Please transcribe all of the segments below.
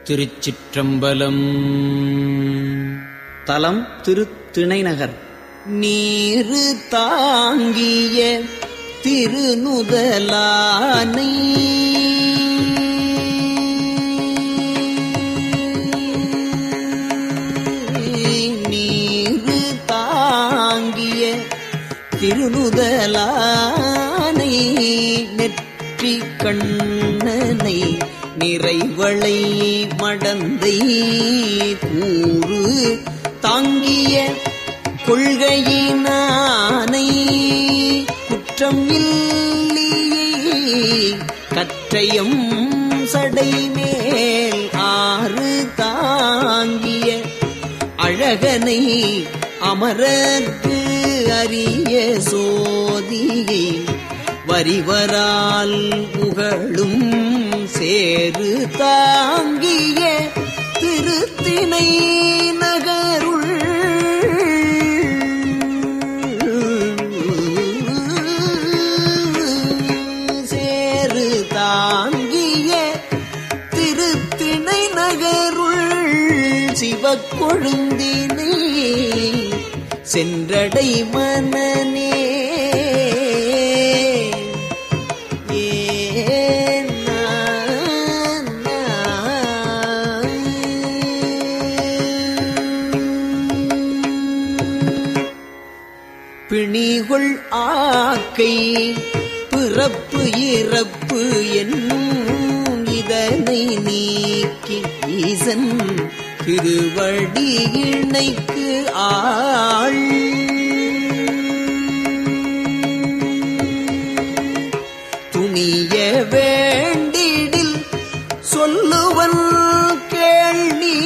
திருச்சிற்றம்பலம் தலம் திருத்திணைநகர் நீரு தாங்கிய திருநுதலானை நீரு தாங்கிய திருநுதலானை நெற்றி கண்ணனை நிறைவளை மடந்தை கூறு தாங்கிய கொள்கையினானை குற்றம் இல்லையே கற்றையும் சடைமேல் ஆறு தாங்கிய அழகனை அமரர்க்கு அரிய சோதியை வரிவரால் புகழும் சேரு தாங்கிய திருத்தினை நகருள் சேரு தாங்கிய திருத்திணை நகருள் சிவக்கொழுந்தினை சென்றடை மனநே ஏன் நான் நான் பிணிகுள் ஆக்கை பிறப்பு இறப்பு என்னும் இதனை நீக்கி ஈசன் திருவடி இணைக்கு ஆள் துணிய வேண்டிடில் சொல்லுவன் கேள்வி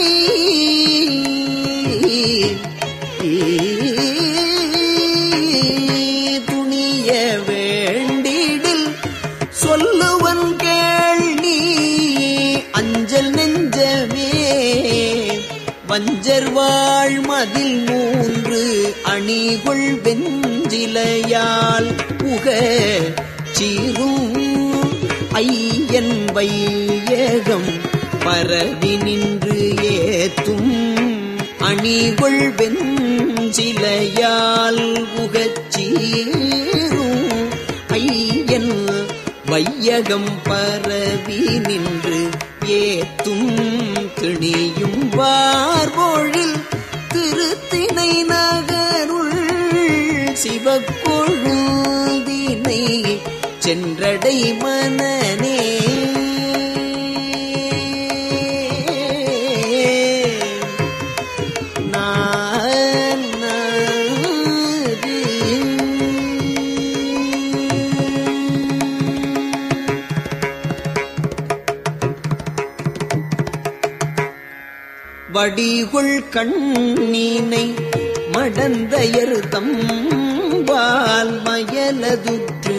துணிய வேண்டிடில் சொல்லுவன் கேள்வி அஞ்சல் நெஞ்சமே வஞ்சர் வாழ் மதில் மூன்று அணிகுள் வெஞ்சிலையால் புக சீரும் ஐயன் வையகம் பரவி நின்று ஏத்தும் அணிகுள் வெஞ்சிலையால் புகச்சீரும் ஐயன் வையகம் பரவி நின்று ஏத்தும் திணியும் வார்பொழில் திருத்தினை நகருள் சிவக்கொழுதினை சென்றடை மனநே நான் வடிகுள் கண்ணீனை மடந்தையர் தம்பால் மயலதுற்று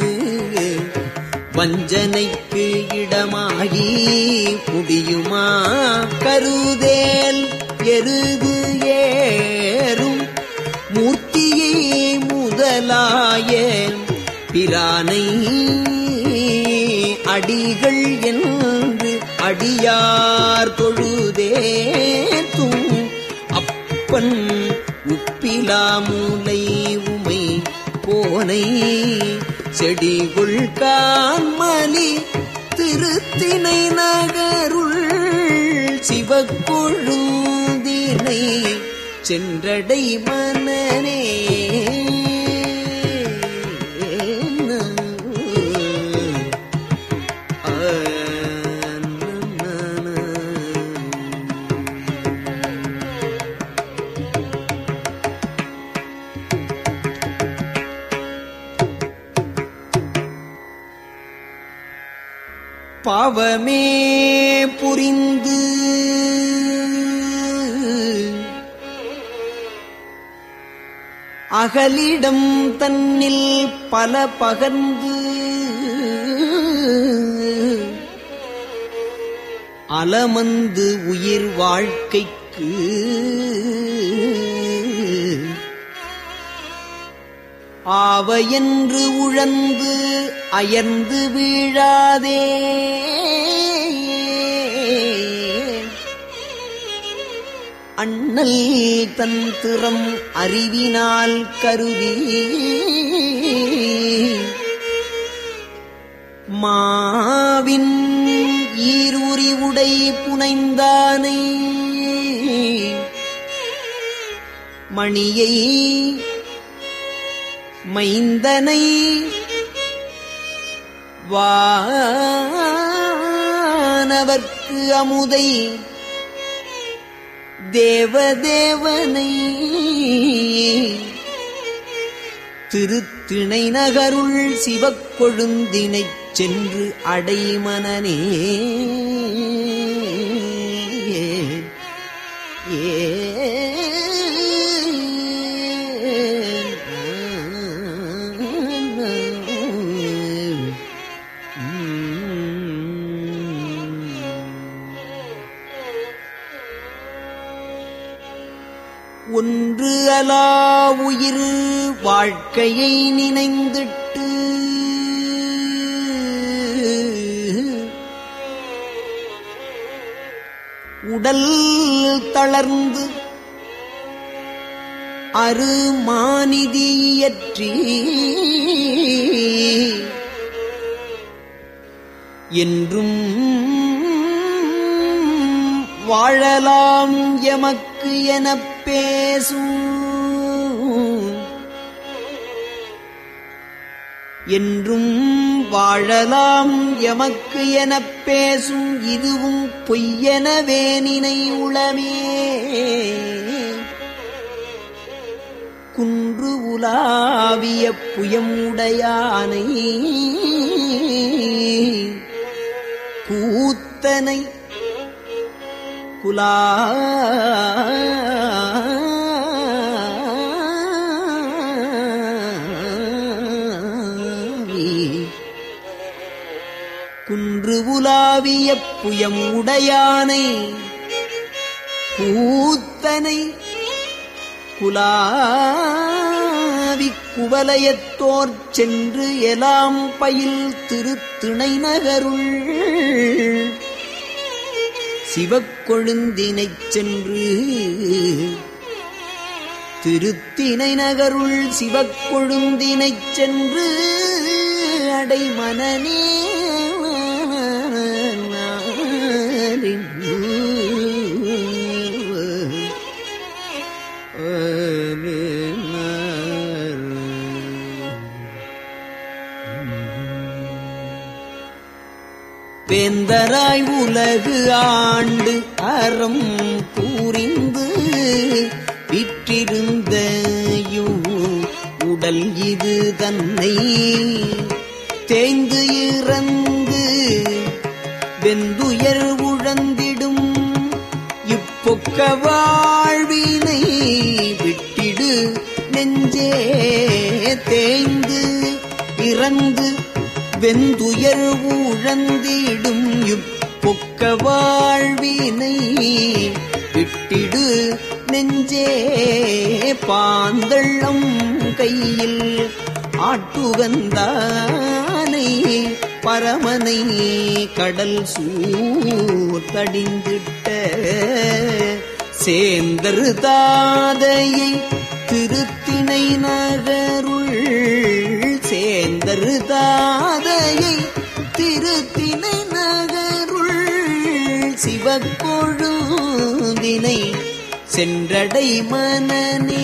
வஞ்சனைக்கு இடமாகி முடியுமா கருதேல் எருது ஏறும் மூர்த்தியை முதலாய பிரானை அடிகள் என்று அடியார் தொழுதேத்தும் அப்பன் உப்பிலாமூலை உமை கோனை செடிகுள் கான்மலி திருத்தினை நகருள் சிவக்கொழுந்தினை சென்றடை மனநே பாவமே புரிந்து அகலிடம் தன்னில் பல பகர்ந்து அலமந்து உயிர் வாழ்க்கைக்கு ஆவையென்று உழந்து அயர்ந்து வீழாதே அண்ணல் தன் திறம் அறிவினால் கருதி மாவின் ஈரூரி உடை புனைந்தானை மணியை மைந்தனை வானவர்க்கு அமுதை தேவதேவனை திருத்திணை நகருள் சிவக்கொழுந்தினைச் சென்று அடைமனனே ஒன்று அலா உயிர் வாழ்க்கையை நினைந்திட்டு உடல் தளர்ந்து அருமானிதியற்றி என்றும் வாழலாம் எமக்கு எனப் பேசும் என்றும் வாழலாம் எமக்கு எனப் பேசும் இதுவும் பொய்யெனவே நினை உளமே குன்று உலாவிய புயம் உடையானை கூத்தனை குலா குன்று உலாவிய புயம் உடையானை கூத்தனை குலாவிக் குவலயத்தோர் சென்று எலாம் பயில் திருத்திணை நகருள் சிவக்கொழுந்தினைச் சென்று திருத்தினை நகருள் சிவக்கொழுந்தினைச் சென்று அடைமனனே வேந்தராய் உலகு ஆண்டு அறம் கூறிந்து விற்றிருந்த உடல் இது தன்னை தேய்ந்து இறந்து வெந்துயர் உழந்திடும் இப்பொக்க வாழ்வினை விட்டிடு நெஞ்சே தேய்ந்து இறந்து வெந்துயர் உழந்திடும் இப்பொக்க வாழ்வினை விட்டிடு நெஞ்சே பாந்தள்ளம் கையில் ஆட்டுகந்தானை பரமனை கடல் சூத்தடிந்திட்ட சேந்தரு தாதையை திருத்தினை நகருள் சேந்தரு தாதையை திருத்தினை நகருள் சிவக்கொழுந்தினை சென்றடை மனநே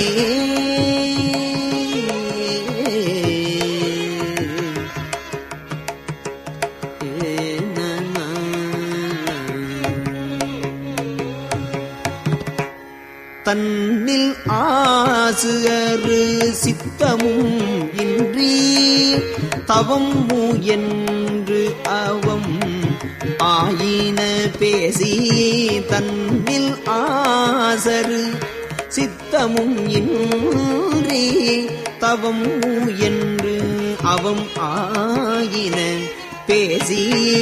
தன்னில் ஆசு அரு சித்தமும் இன்றி தவம் என்று அவம் ஆயின பேசி தன்னில் ஆசரு சித்தமும் இன்றி தவம் என்று அவம் ஆயின பேசி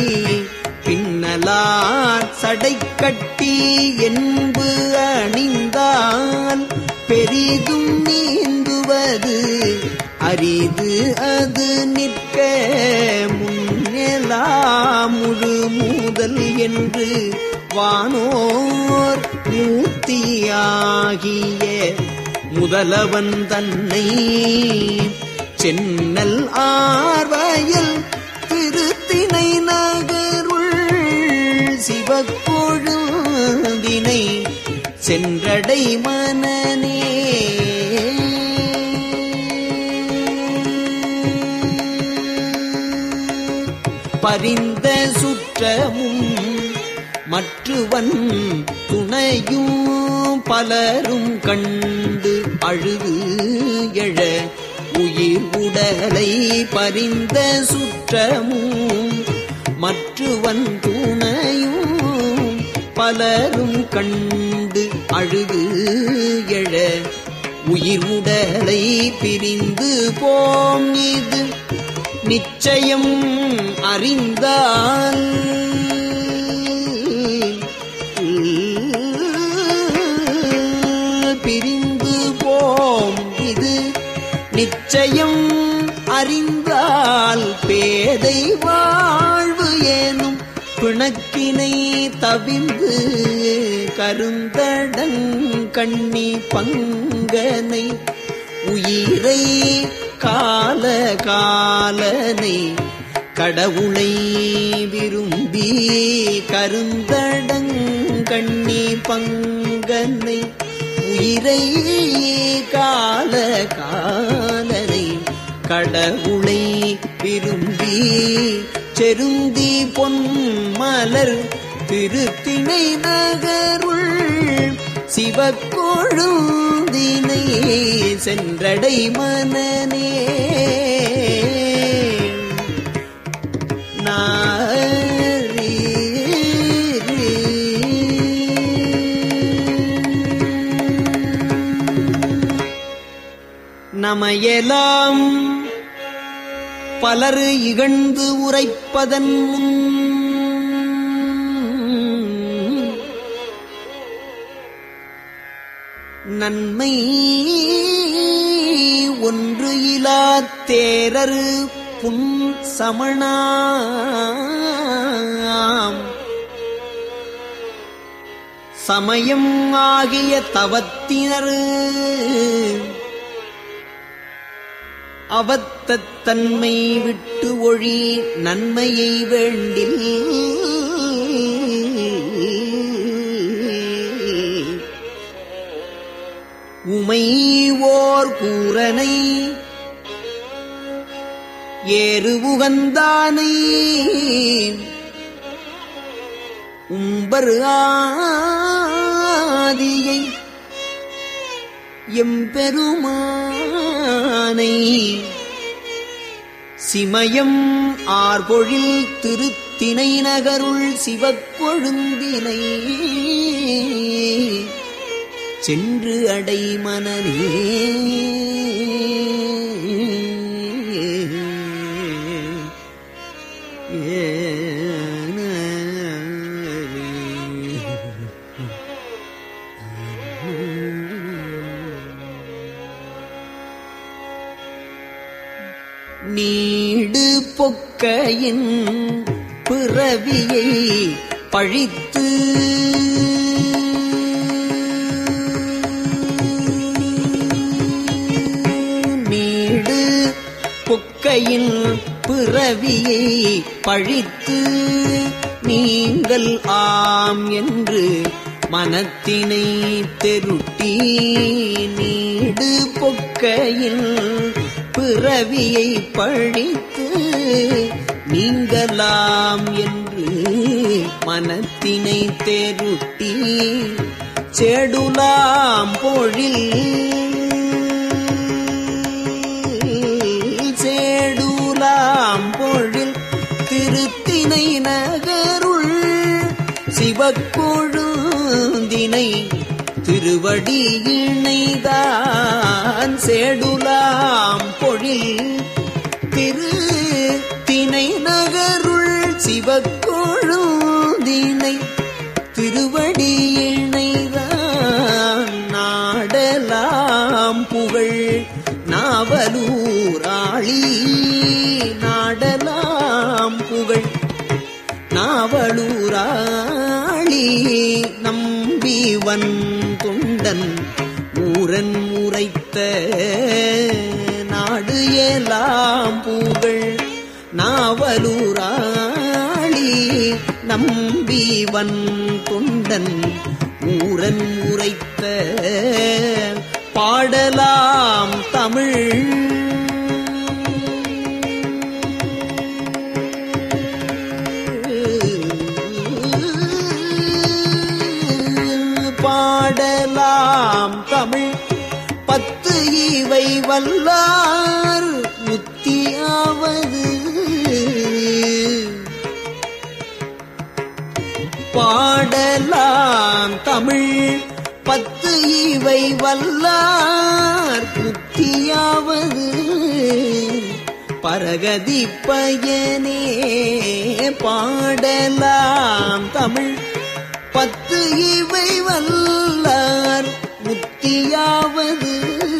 பின்னலார் சடை கட்டி என்பு அணிந்தால் பெரிதும் நீந்துவது அரிது அது நிற்க முன்னெலாம் முழு முதல் என்று வானோர் மூர்த்தியாகிய முதலவன் தன்னை சென்னல் ஆர்வயல் திருத்தினை நகருள் சிவக்கொழுந்தினை சென்றடை மனநே பரிந்த சுற்றமும் மற்றுவன் துணையும் பலரும் கண்டு அழுது எழ உயிர் உடலை பரிந்த சுற்றமும் மற்றுவன் துணையும் பலரும் கண்டு அழுது எழ உயிர் உடலை பிரிந்து போம் இது நிச்சயம் அறிந்தால் பிரிந்து போம் இது நிச்சயம் அறிந்தால் பேதை வாழ்வு ஏனும் பிணக்கினை தவிந்து கருந்தடங் கண்ணி பங்கனை உயிரை கால காலனை கடவுளை விரும்பி கருந்தடங் கண்ணி பங்கனை உயிரை கால காலனை கடவுளை விரும்பி செருந்தி பொன்மலர் திருத்திணை நகருள் சிவக்கொழுந்தினை சென்றடை மனநே நாரி நமையெல்லாம் பலர் இகழ்ந்து உரைப்பதன் முன் நன்மை ஒன்று இலா தேரர் புன் சமணாம் சமயம் ஆகிய தவத்தினர் அவத்தத்தன்மை விட்டு ஒழி நன்மையை வேண்டில் உமை ஓர் கூரனை ஏறு உகந்தானை உம்பர் ஆதியை எம்பெருமானை சிமயம் ஆர்பொழில் திருத்தினை நகருள் சிவக்கொழுந்தினை சென்று அடை மனநே நீடு பொக்கையின் பிறவியை பழித்து நீடு பொக்கையின் பிறவியை பழித்து நீங்கள் ஆம் என்று மனத்தினை தெருட்டி நீடு பொக்கையில் பிறவியை பழித்து நீங்கலாம் என்று மனத்தினை தெருட்டி செடுலாம் பொழில் சேடுலாம் பொழில் திருத்தினை நகருள் சிவக்கொழுந்தினை திருவடி இணைதான் சேடுலாம் பொழில் திரு தினை நகருள் சிவக்கொழுந்தினை திருவடி இணைதான் நாடலாம் புகழ் நாவலூராளி நாடலாம் புகழ் நாவலூராளி ஊராளி நம்பிவன் தொண்டன் ஊரன் உரைத்த நாடு எல்லாம் புகழ் நாவலூராளி நம்பிவன் தொண்டன் ஊரன் உரைத்த பாடலாம் தமிழ் பாடலாம் தமிழ் பத்து இவை வல்லார் முத்தியாவது பாடலாம் தமிழ் பத்து இவை வல்லார் முத்தியாவது பரகதி பயனே பாடலாம் தமிழ் பத்து இவை வல்லார் முத்தியாவது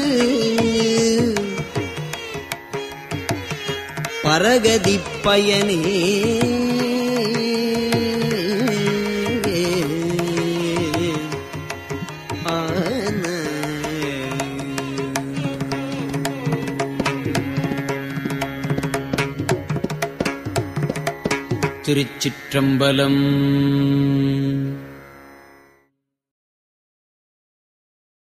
பரகதி பயனே திருச்சிற்றம்பலம்